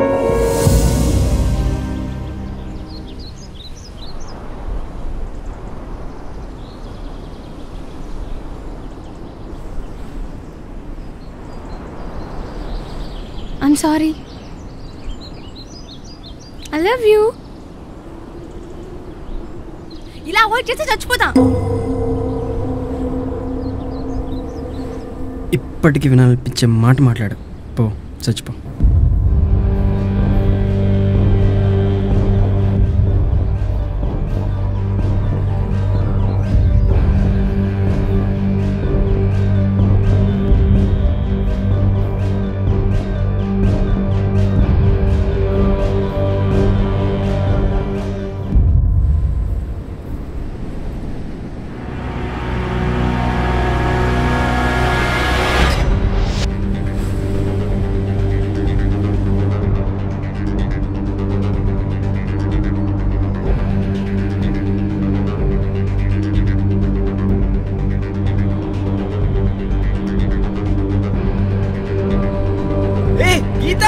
I'm sorry I love you ఇలా avoid చేస్తే చచ్చిపోతా ఇప్పటికి వినాలనిపించే మాట మాట్లాడు పో చచ్చిపో ఏ గీత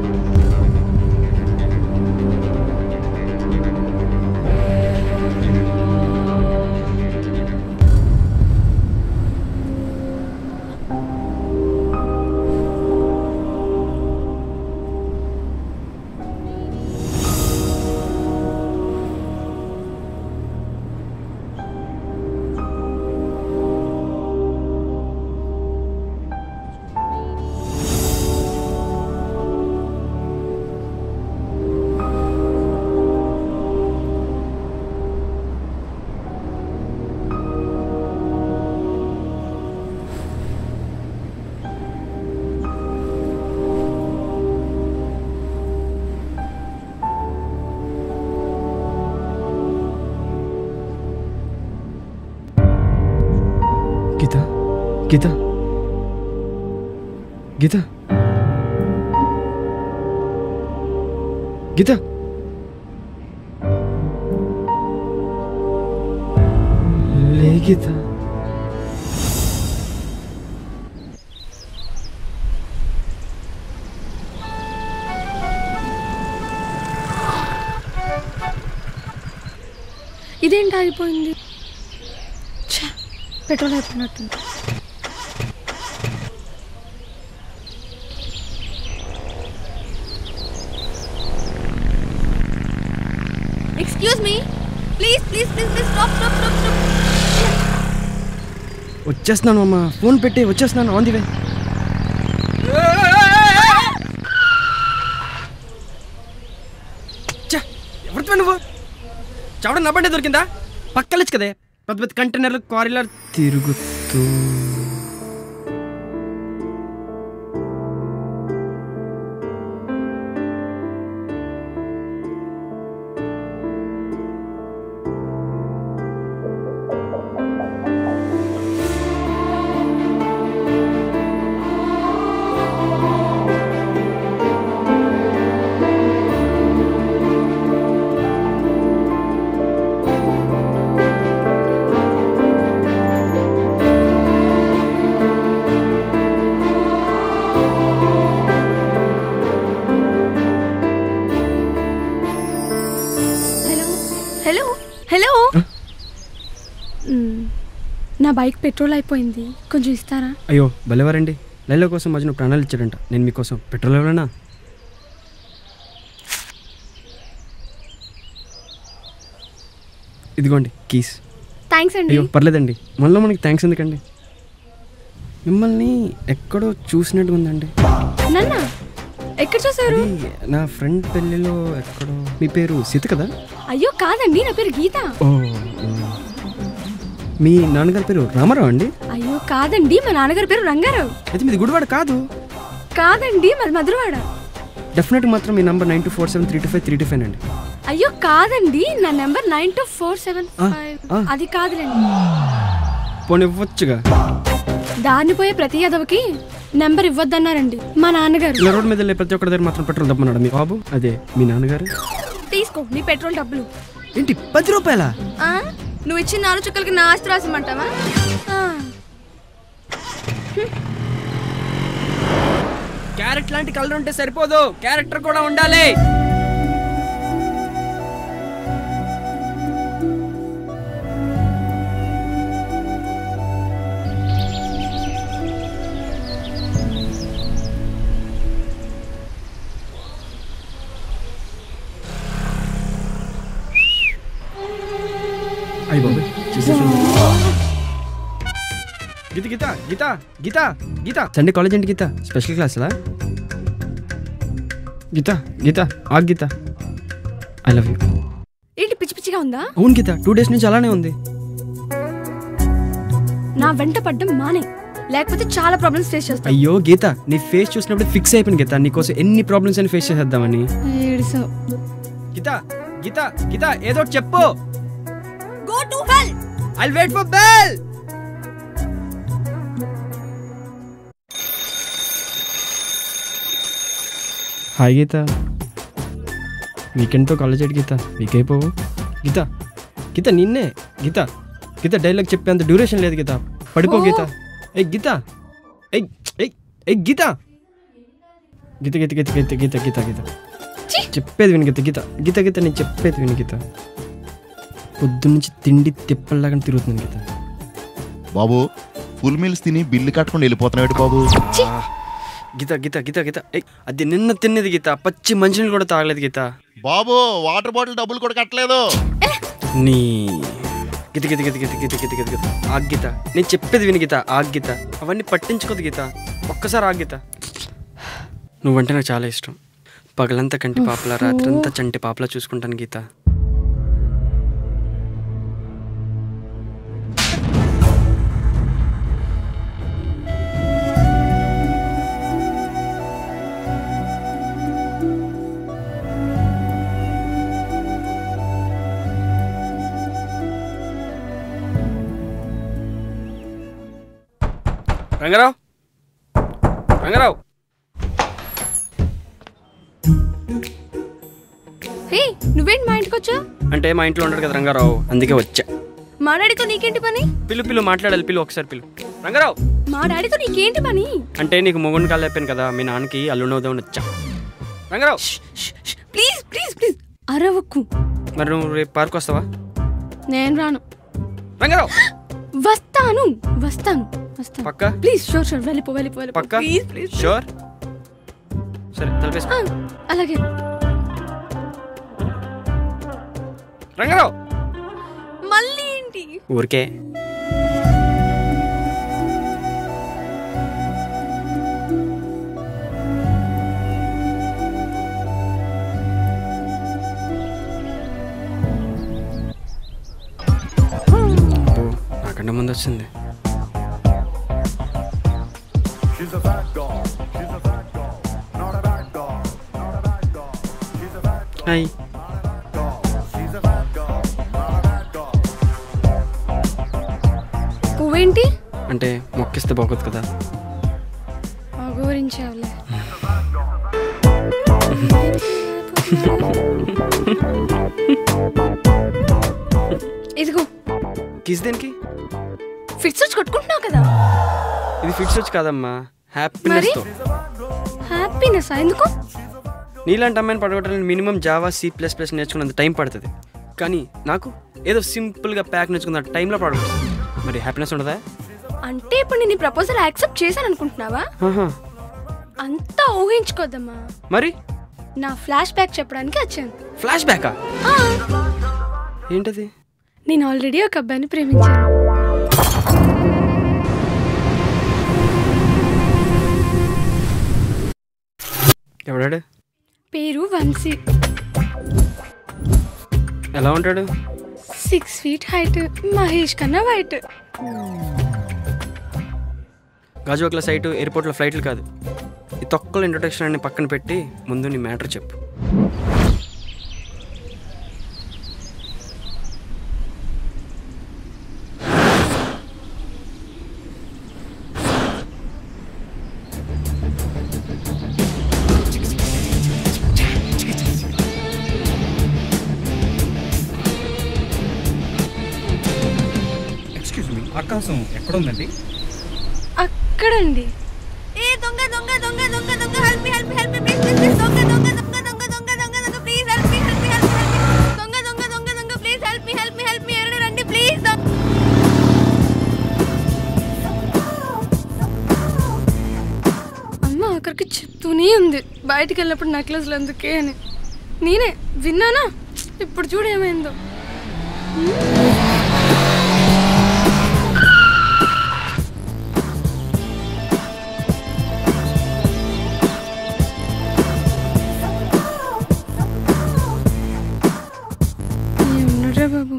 గీత గీత గీత గీత లే గీత ఇదేంటి ఆగిపోయింది ఛ, పెట్రోల్ అయిపోయినట్టుంది excuse me please please please please stop stop stop stop వచ్చేస్తున్నాను అమ్మా ఫోన్ పెట్టి వచ్చేస్తున్నాను ఆన్ ది వే చ్చ, ఎవరితో నువ్వు చవడ నా బండి దొరికిందా పక్కలచ్చు కదే పెద్ద పెద్ద కంటైనర్లు క్వారీలు తిరుగుతూ హలో హలో హలో మ్, నా బైక్ పెట్రోల్ అయిపోయింది కొంచెం ఇస్తారా అయ్యో భలేవారండి లైలో కోసం మధ్యన ప్రాణాలు ఇచ్చాడంట నేను మీకోసం పెట్రోల్ ఇవ్వలేనా ఇదిగోండి కీస్ థ్యాంక్స్ అండి అయ్యో పర్లేదండి మనలో మనకి థ్యాంక్స్ ఎందుకండి మిమ్మల్ని ఎక్కడో చూసినట్టు ఉందండి నన్న ఎక్కడ చూసారు అది నా ఫ్రెండ్ పెళ్ళిలో ఎక్కడో మీ పేరు సీత కదా అయ్యో కాదండి నా పేరు గీత ఓ ఓ. మీ నాన్నగారి పేరు రామారావు అండి అయ్యో కాదండి మా నాన్నగారి పేరు రంగారావు అయితే మీది గుడివాడ కాదు కాదండి మరి మధురవాడ డెఫినెట్గా మాత్రం మీ number nine two four seven three two five three two five అండి అయ్యో కాదండి నా number nine two four seven ఆ, ఫైవ్ ఆ. అది కాదులేండి పోనీ ఇవ్వచ్చుగా దాన్ని పోయే ప్రతి యాదవకి నెంబర్ ఇవ్వద్దన్నారండి మా నాన్నగారు ఇలా రోడ్ మీద వెళ్ళే ప్రతి ఒక్కరి దగ్గర మాత్రం పెట్రోల్ దమ్మన్నాడు మీ బాబు అదే మీ నాన్నగారు తీసుకో నీ పెట్రోల్ డబ్బులు ఏంటి పది రూపాయల ఆ? నువ్వు ఇచ్చిన నాలుగు చుక్కలకి నా ఆస్తి రాసిమంటావా ఆ. క్యారెట్ లాంటి కలర్ ఉంటే సరిపోదు క్యారెక్టర్ కూడా ఉండాలి అయ్యి బాబు గీత గీత గీత గీత గీత సండే కాలేజ్ ఏంటి గీత స్పెషల్ క్లాస్లా గీత గీత ఆ గీత ఐ లవ్ యూ ఏంటి పిచ్చి పిచ్చిగా ఉందా అవును గీత టూ డేస్ నుంచి అలానే ఉంది నా వెంట పడ్డం మానే లేకపోతే చాలా ప్రాబ్లమ్స్ ఫేస్ చేస్తా అయ్యో గీత నీ ఫేస్ చూసినప్పుడు ఫిక్స్ అయిపోయింది గీత నీకోసం ఎన్ని ప్రాబ్లమ్స్ అని ఫేస్ చేసేద్దామని ఏడిసావు గీత గీత గీత ఏదో ఒకటి చెప్పు go to hell I wait for bell hi Geetha వీకెండ్తో కాలేజ్ ఎడ్ గీత వీక్ అయిపోవు గీత గీత నిన్నే గీత గీత డైలాగ్ చెప్పేంత డ్యూరేషన్ లేదు గీత పడిపో ఓ. గీత ఏ గీత ఏ ఏ ఏ గీత గీత గీత గీత గీత గీత గీత గీత ఛీ! చెప్పేది విని గీత గీత గీత గీత నేను చెప్పేది విని గీత పొద్దున్నుంచి తిండి తిప్పల్లాగా తిరుగుతుంది గీత బాబు ఫుల్ మీల్స్ తిని బిల్లు కట్టుకుని వెళ్ళిపోతున్నాడు బాబు ఛీ! ఆ, గీత గీత గీత గీత ఏయ్, అది నిన్న తిన్నది గీత పచ్చి మంచినీళ్ళు కూడా తాగలేదు గీత బాబు వాటర్ బాటిల్ డబ్బులు కూడా కట్టలేదు నీ గీత గీత గీత గీత గీత గీత గీత గీత ఆ గీత నేను చెప్పేది విని గీత ఆ గీత అవన్నీ పట్టించుకోదు గీత ఒక్కసారి ఆ గీత నువ్వంటే నాకు చాలా ఇష్టం పగలంతా కంటి పాపలా రాత్రంతా చంటి పాపలా చూసుకుంటాను గీత రంగారావు రంగారావు హే నువ్వేంటి మా ఇంటికి వచ్చా అంటే మా ఇంట్లో ఉంటాడు కదా రంగారావు అందుకే వచ్చా మా డాడీతో నీకేంటి పని పిల్లు పిల్లు మాట్లాడాలి పిల్లు ఒకసారి పిల్లు రంగారావు మా డాడీతో నీకేంటి పని అంటే నీకు మొగుడిని కాళ్ళు అయిపోయాను కదా మీ నాన్నకి అల్లునవుదామని వచ్చా రంగారావు ప్లీజ్ ప్లీజ్ ప్లీజ్ అరవకు మరి నువ్వు రేపు పార్క్ వస్తావా నేను రాను రంగారావు వస్తాను వస్తాను వస్తాను పక్క ప్లీజ్ షూర్ షూర్ వెళ్ళిపో వెళ్ళిపో వెళ్ళిపో పక్క ప్లీజ్ ప్లీజ్ షూర్ సరే తలపేసుకో అలాగే రంగారావు మళ్ళీ ఏంటి ఊరికే అబ్బో, నాకంటే ముందు వచ్చింది She's a fat dog. She's a fat dog. Not a bad dog. Not a bad dog. She's a fat hi dog. She's a fat dog. Not a bad dog. పువ్వేంటి అంటే మొక్కిస్తే బాగోదు కదా మా గురించి అవలే ఇదిగో కిస్ దేనికి ఫిట్స్ వచ్చి కొట్టుకుంటున్నావు కదా ఇది ఫిట్స్ వచ్చి కాదమ్మా హ్యాపీనెస్ తో హ్యాపీనెస్ ఎందుకు నీలాంటి అమ్మాయిని పడగొట్టాలని minimum Java C plus plus నేర్చుకున్నంత టైం పడుతుంది కానీ నాకు ఏదో సింపుల్గా ప్యాక్ నేర్చుకున్న టైంలో పడగొడుతుంది మరి హ్యాపీనెస్ ఉండదా అంటే ఇప్పుడు నేను ప్రపోజల్ యాక్సెప్ట్ చేశాను అనుకుంటున్నావా ఆహా. అంతా ఊహించుకోద్దమ్మా మరి నా ఫ్లాష్ బ్యాక్ చెప్పడానికి వచ్చాను ఫ్లాష్ బ్యాకా ఆ, ఏంటది నేను ఆల్రెడీ ఒక అబ్బాయిని ప్రేమించాను ఎవడాడు పేరు వంశీ ఎలా ఉంటాడు సిక్స్ ఫీట్ హైట్ మహేష్ కన్నా వైట్ గాజువాక్ల సైటు ఎయిర్పోర్ట్లో ఫ్లైట్లు కాదు ఈ తొక్కల ఇంట్రొడక్షన్ అన్ని పక్కన పెట్టి ముందు నీ మ్యాటర్ చెప్పు ఎక్స్క్యూజ్ మీ ఆకాశం ఎక్కడ ఉందండి అక్కడండి ఏ దొంగ దొంగ దొంగ దొంగ దొంగ help me help help me please please దొంగ దొంగ దొంగ దొంగ దొంగ దొంగ దొంగ please help me help me help దొంగ దొంగ దొంగ దొంగ please help me help me help me ఎవరైనా రండి ప్లీజ్ అమ్మ అక్కడికి చెప్తూనే ఉంది బయటికి వెళ్ళినప్పుడు నెక్లెస్లు ఎందుకే అని నేనే విన్నానా ఇప్పుడు చూడు ఏమైందో ఏమన్నాడే బాబు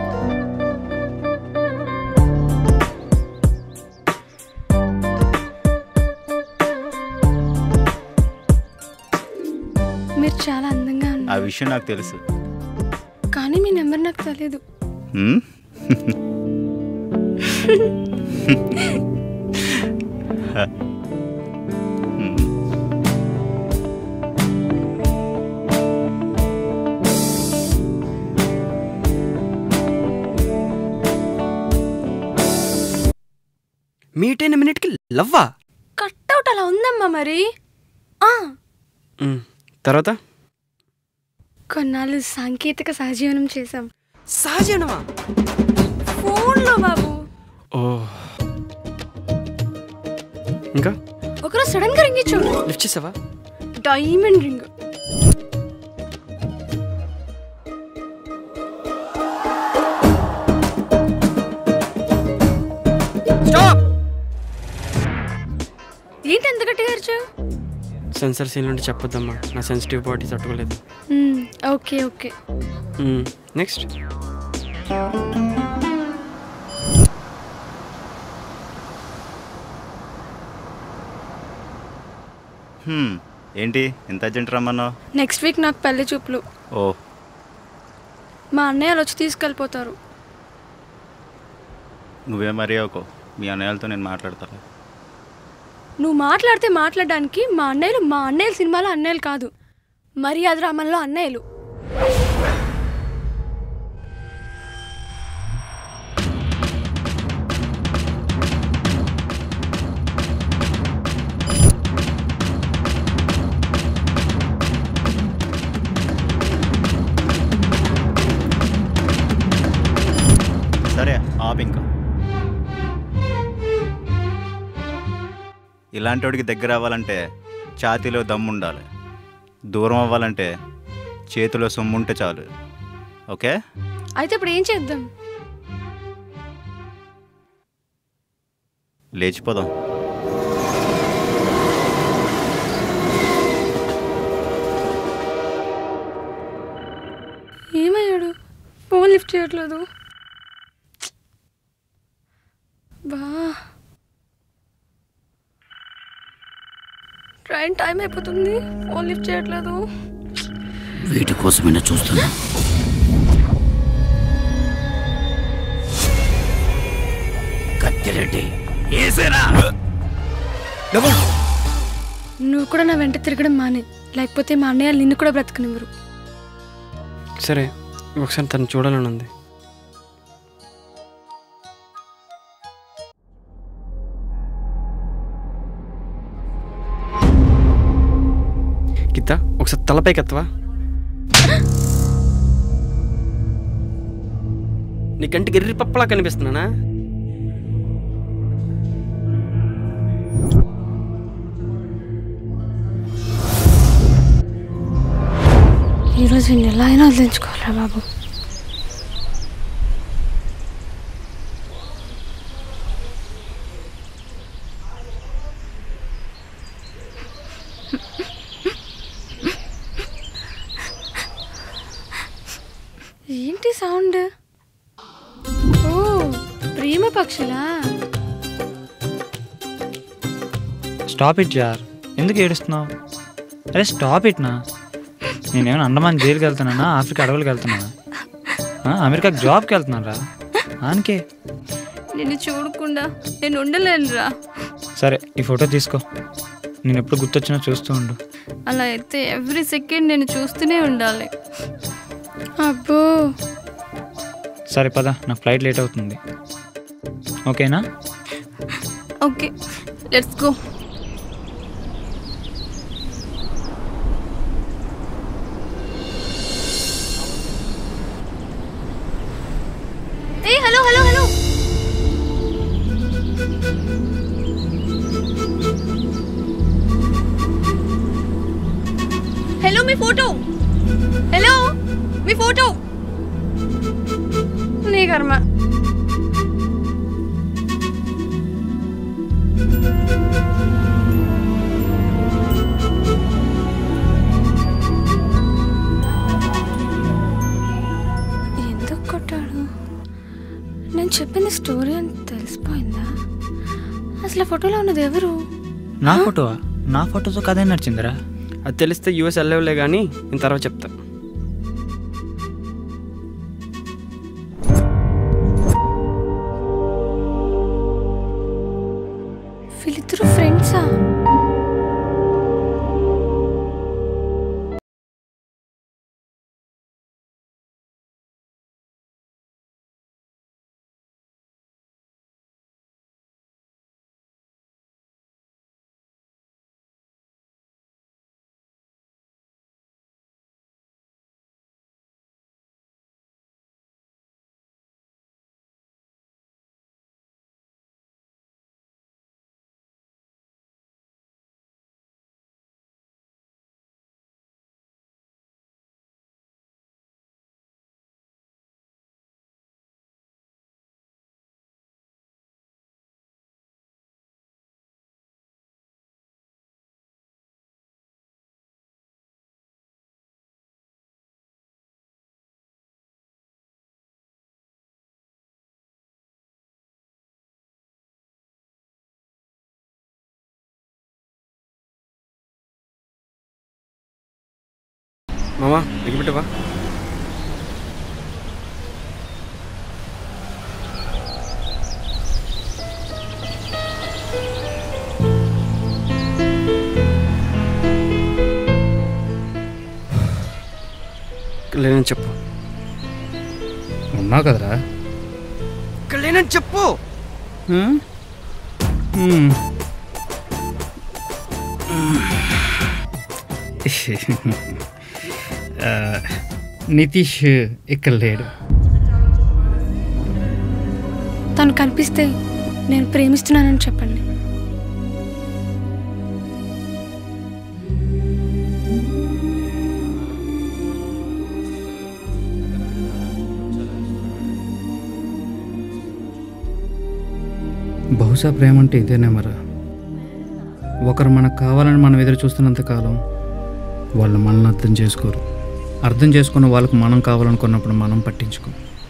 మీరు చాలా అందంగా ఆ ఉన్నారు విషయం నాకు తెలుసు కానీ మీ నెంబర్ నాకు తెలియదు హ్మ్? హ్మ్. మీట్ అయిన మినిట్కి లవ్వా కట్అవుట్ అలా ఉందమ్మా మరి ఆ, మ్, తర్వాత కొన్నాళ్ళు సాంకేతిక సహజీవనం చేశాం సహజనమా ఫోన్లో బాబు ఓ ఇంకా ఒకరోజు సడన్ గా రింగ్ ఇచ్చాడు లిఫ్ట్ చేసావా డైమండ్ రింగ్ స్టాప్ ఏంటి ఎంత గట్టిగా అరిచావు సెన్సర్ సీన్ నుండి చెప్పొద్దమ్మా నా సెన్సిటివ్ బాడీ తట్టుకోలేదు మ్మ్, ఓకే ఓకే నెక్స్ట్ హ్మ్. ఏంటి ఎంత అర్జెంట్ రమ్మన్నావు నెక్స్ట్ వీక్ నాకు పెళ్లి చూపులు ఓ మా అన్నయ్య వాళ్ళు వచ్చి తీసుకెళ్ళిపోతారు నువ్వే మరీ ఒక మీ అన్నయ్యలతో నేను మాట్లాడతాను నువ్వు మాట్లాడితే మాట్లాడడానికి మా అన్నయ్యలు మా అన్నయ్యల సినిమాలో అన్నయ్యలు కాదు మర్యాద రామంలో అన్నయ్యలు సరే ఆప్ ఇంకా ఇలాంటి వాడికి దగ్గర అవ్వాలంటే ఛాతీలో దమ్ము ఉండాలి దూరం అవ్వాలంటే చేతిలో సొమ్ము ఉంటే చాలు ఓకే అయితే ఇప్పుడు ఏం చేద్దాం లేచిపోదాం ఏమయ్యాడు ఫోన్ లిఫ్ట్ చేయట్లేదు బా ట్రైన్ టైం అయిపోతుంది ఫోన్ లిఫ్ట్ చేయట్లేదు వీటి కోసమైనా చూస్తున్నా కత్తిరెడ్డి ఏసేనా నువ్వు కూడా నా వెంట తిరగడం మానే లేకపోతే మా అన్నయ్య నిన్ను కూడా బ్రతకనివ్వరు సరే ఒకసారి తను చూడాలని ఉంది గీత ఒకసారి తలపైకి ఎత్తవా నీ కంటికి ఎర్రి పప్పలా కనిపిస్తున్నానా ఈరోజు నేను ఎలా అయినా వదిలించుకోవాలా బాబు ఏంటి సౌండ్ ఓ ప్రేమ పక్షులా స్టాప్ ఇట్ జార్ ఎందుకు ఏడుస్తున్నావు అరే స్టాప్ ఇట్ నా నేనేమైనా అండమాన్ జైలుకి వెళ్తున్నానా ఆఫ్రికా అడవులకు వెళ్తున్నానా ఆ, అమెరికాకి జాబ్కి వెళ్తున్నాను రా ఆనికే నిన్ను చూడకుండా నేను ఉండలేనురా సరే ఈ ఫోటో తీసుకో నేను ఎప్పుడు గుర్తొచ్చినా చూస్తూ ఉండు అలా అయితే ఎవ్రీ సెకండ్ నేను చూస్తూనే ఉండాలి అబ్బో సరే పద నా ఫ్లైట్ లేట్ అవుతుంది ఓకేనా ఓకే లెట్స్ గో ఏ హలో హలో హలో హలో మీ ఫోటో హలో మీ ఫోటో నీ కర్మ ఎందుకు కొట్టాడు నేను చెప్పింది స్టోరీ అని తెలిసిపోయిందా అసలు ఆ ఫోటోలో ఉన్నది ఎవరు నా ఫోటో నా ఫోటోతో కథ నడిచిందిరా అది తెలిస్తే యూఎస్ వెళ్ళలేవులే కానీ నేను తర్వాత చెప్తా వీళ్ళిద్దరు ఫ్రెండ్సా మామా ఎగిపెట్టవా లేనని చెప్పు ఉన్నావు కదరా ఇక్కడ లేనని చెప్పు ఆ, నితీష్ ఇక్కడ లేడు తను కనిపిస్తే నేను ప్రేమిస్తున్నానని చెప్పండి బహుశా ప్రేమ అంటే ఇదేనే మరా ఒకరు మనకు కావాలని మనం ఎదురు చూస్తున్నంత కాలం వాళ్ళు మనల్ని అర్థం చేసుకోరు అర్థం చేసుకున్న వాళ్ళకు మనం కావాలనుకున్నప్పుడు మనం పట్టించుకో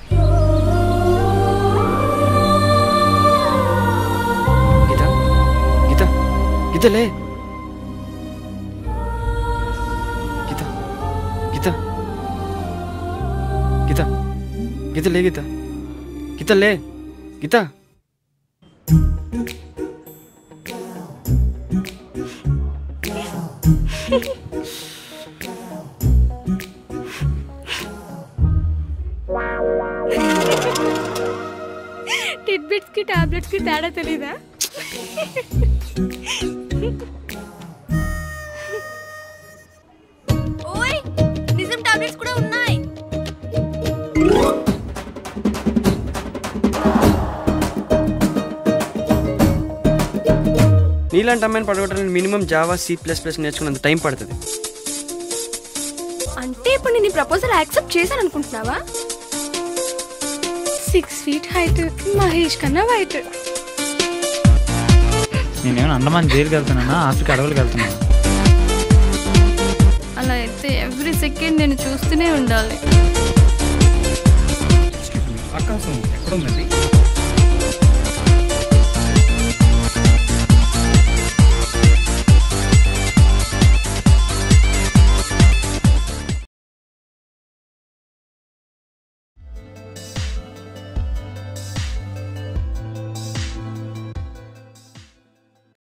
గీత గీత గీత లే గీత గీత గీత గీత లే గీత గీత లే గీత టిడ్బిట్స్ కి టాబ్లెట్స్ కి తేడా తెలీదా ఓయ్ నిజం టాబ్లెట్స్ కూడా ఉన్నాయి నీలాంటి అమ్మాయిని పడగొట్టడానికి minimum Java C plus plus నేర్చుకున్నంత టైం పడుతుంది అంటే ఇప్పుడు నేను ఈ ప్రపోజల్ యాక్సెప్ట్ చేశాను అనుకుంటున్నావా సిక్స్ ఫీట్ హైట్ మహేష్ కన్నా వైట్ నేనేమైనా అండమాన్ జైలుకి వెళ్తున్నానా ఆఫ్రికా అడవులకు వెళ్తున్నానా అలా అయితే ఎవ్రీ సెకండ్ నేను చూస్తూనే ఉండాలి ఆకాశం ఎక్కడుందండి